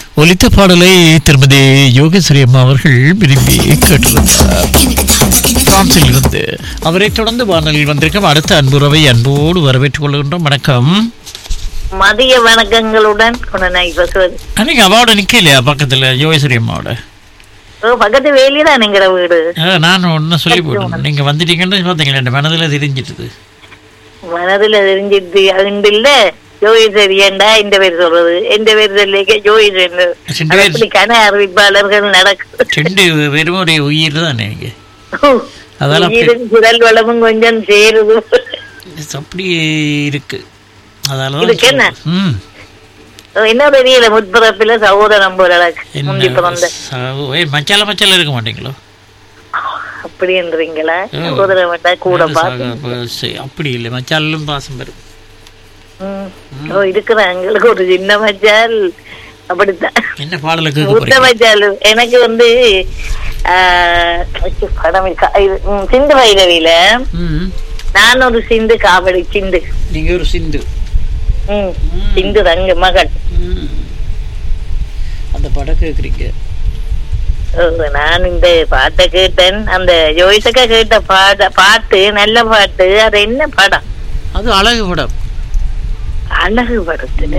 ஒலித்த பாடலை திருமதி யோகேஸ்வரி அம்மா அவர்கள் விரும்பி கேட்டிருந்தார் பிரான்சில் இருந்து அவரை தொடர்ந்து வானொலியில் வந்திருக்கும் அடுத்த அன்புறவை அன்போடு வரவேற்றுக் கொள்கின்றோம் வணக்கம் மதிய வணக்கங்களுடன் குணநாய் பசுவது அன்னைக்கு அவாவோட நிக்கலையா பக்கத்துல யோகேஸ்வரி அம்மாவோட ஓ பக்கத்து வேலி தான் எங்கிற வீடு ஆ, நான் ஒன்றும் சொல்லி போட்டேன் நீங்க வந்துட்டீங்கன்னு பார்த்தீங்களா என் மனதில் தெரிஞ்சிட்டுது மனதுல தெரிஞ்சிட்டு அண்டு இல்ல ஜோயிசரி ஏண்டா இந்த பேர் சொல்றது எந்த பேர் சொல்லிக்க ஜோயிசன் ரெண்டு பேர் அப்படிக்கான அறிவிப்பாளர்கள் நடக்குது ரெண்டு வெறும் ஒரு உயிர் தான் நீங்க அதெல்லாம் அப்படி- உயிரும் குரல் வளமும் கொஞ்சம் சேருது அப்படி இருக்கு அதனால இதுக்கு என்ன? ம் என்ன தெரியல முற்பிறப்பில சகோதரம் போல நடக்கு. முந்தி என்ன பிறந்த ச- ஏய், மச்சால மச்சால இருக்க மாட்டீங்களோ அப்படின்றீங்களா ஓ. சகோதரம் வந்தா கூட அது பார்த்து சக- அப்ப சரி, அப்படி இல்லை மச்சாலும் பாசம் வரும் ம். ஓ இருக்கிறேன் எங்களுக்கு ஒரு சின்ன மச்சால் அப்படித்தான் என்ன பாடல கேட்க மூத்த போறீங்க மச்சால் எனக்கு வந்து ஆஹ், ஐயோ, படம் இருக்கா? இது, ம், சிந்து பைரவியில ம் நான் ஒரு சிந்து காவடி சிந்து நீங்க ஒரு சிந்து ம், சிந்து தங்க மகள் ம். அந்த படம் கேக்குறீங்க ஓ, நான் இந்த பாட்டை கேட்டேன் அந்த ஜோயிசக்கா கேட்ட பாட பாட்டு நல்ல பாட்டு அது என்ன படம் அது அழகு படம் அழகு படத்துல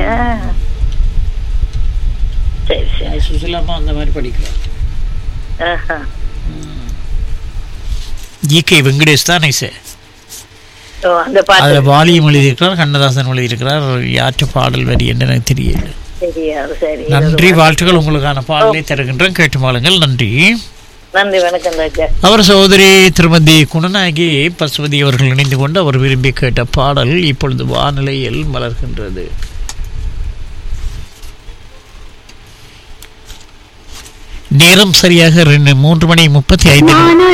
சரி சரி அது சுசிலாமா அந்த மாதிரி படிக்கலாம் ஆஹா. ஜிகே வெங்கடேஷ் தான் சார் ஓ, அந்த பாட்டு அதில் வாலியும் எழுதியிருக்கிறார் கண்ணதாசன் எழுதியிருக்கிறார் யாற்று பாடல் வரி என்ன எனக்கு தெரியல சரியா சரி நன்றி வாழ்த்துக்கள் உங்களுக்கான பாடலை தருகின்றேன் கேட்டு மாளுங்கள் நன்றி நன்றி வணக்கம் ராஜா அவர் சகோதரி திருமதி குணநாயகி பசுபதி அவர்கள் இணைந்து கொண்டு அவர் விரும்பி கேட்ட பாடல் இப்பொழுது வானிலையில் மலர்கின்றது நேரம் சரியாக ரெண்டு மூன்று மணி முப்பத்தி ஐந்து நிமிடம்.